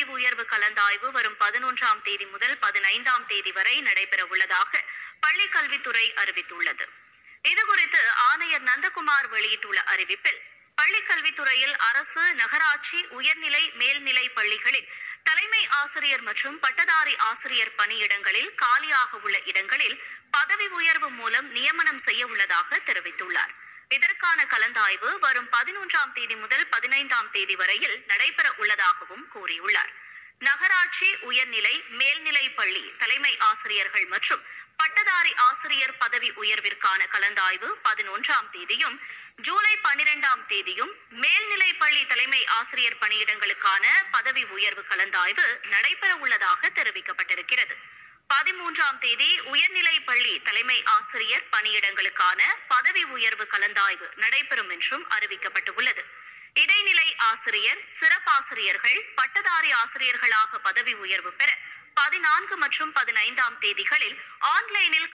உயர்வு கலந்தாய்வு வரும் பதினொன்றாம் தேதி முதல் பதினைந்தாம் தேதி வரை நடைபெற உள்ளதாக பள்ளிக் கல்வித்துறை அறிவித்துள்ளது இதுகுறித்து ஆணையர் நந்தகுமார் வெளியிட்டுள்ள அறிவிப்பில் பள்ளிக் கல்வித்துறையில் அரசு நகராட்சி உயர்நிலை மேல்நிலை பள்ளிகளில் தலைமை ஆசிரியர் மற்றும் பட்டதாரி ஆசிரியர் பணியிடங்களில் காலியாக உள்ள இடங்களில் பதவி உயர்வு மூலம் நியமனம் செய்ய உள்ளதாக தெரிவித்துள்ளார் இதற்கான கலந்தாய்வு வரும் பதினொன்றாம் தேதி முதல் பதினைந்தாம் தேதி வரையில் நடைபெற உள்ளதாகவும் கூறியுள்ளார் நகராட்சி உயர்நிலை மேல்நிலை பள்ளி தலைமை ஆசிரியர்கள் மற்றும் பட்டதாரி ஆசிரியர் பதவி உயர்விற்கான கலந்தாய்வு பதினொன்றாம் தேதியும் ஜூலை பன்னிரெண்டாம் தேதியும் மேல்நிலை பள்ளி தலைமை ஆசிரியர் பணியிடங்களுக்கான பதவி உயர்வு கலந்தாய்வு நடைபெற உள்ளதாக தெரிவிக்கப்பட்டிருக்கிறது பதிமூன்றாம் தேதி உயர்நிலை பள்ளி தலைமை ஆசிரியர் பணியிடங்களுக்கான பதவி உயர்வு கலந்தாய்வு நடைபெறும் என்றும் அறிவிக்கப்பட்டுள்ளது இடைநிலை ஆசிரியர் சிறப்பாசிரியர்கள் பட்டதாரி ஆசிரியர்களாக பதவி உயர்வு பெற பதினான்கு மற்றும் பதினைந்தாம் தேதிகளில் ஆன்லைனில்